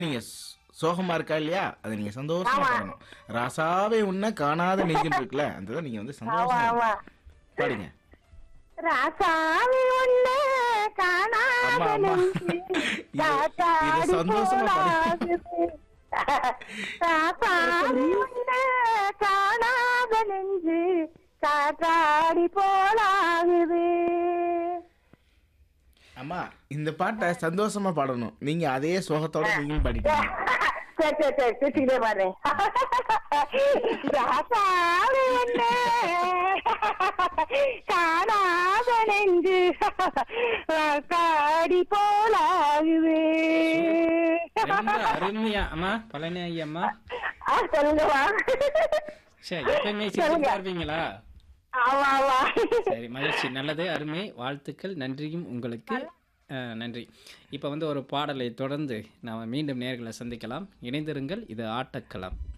நீங்க ஸ்- சோகமா இருக்கா இல்லையா அதை நீங்க சந்தோஷமா ஆமா. பாடணும் ராசாவே உன்ன காணாத நெஞ்சில் இருக்குல்ல அந்த நீங்க வந்து ஆமா சந்தோஷமா ஆமா பாடுங்க ராசாவி ஒண்ணு ஆமா, காணாத ஆமா. நெஞ்சு இது- காத்தாடி இது சந்தோஷமா பாடு. போலாகுது. ராசாவி ஒண்ணு காணாத நெஞ்சு காத்தாடி போலாகுது அம்மா இந்த பாட்டை சந்தோஷமா பாடணும் நீங்க அதே சோகத்தோட நீங்களும் பாடிட்டீங்க சரி சரி சரி சிரிச்சுக்கிட்டே பாடுறேன் ராசாவி ஒண்ணு காணாத நெஞ்சு காத்தாடி போலாகுது ரொம்ப அருமையா அம்மா பழனி ஐயம்மா ஆ, சொல்லுங்கம்மா சரி எப்பயுமே சிரிச்சுட்டு இருப்பீங்களா ஆமா ஆமா சரி மகிழ்ச்சி நல்லது அருமை வாழ்த்துக்கள் நன்றியும் உங்களுக்கு அஹ், நன்றி இப்போ வந்து ஒரு பாடலை தொடர்ந்து நாம் மீண்டும் நேர்களை சந்திக்கலாம் இணைந்திருங்கள் இது ஆட்டக்களம்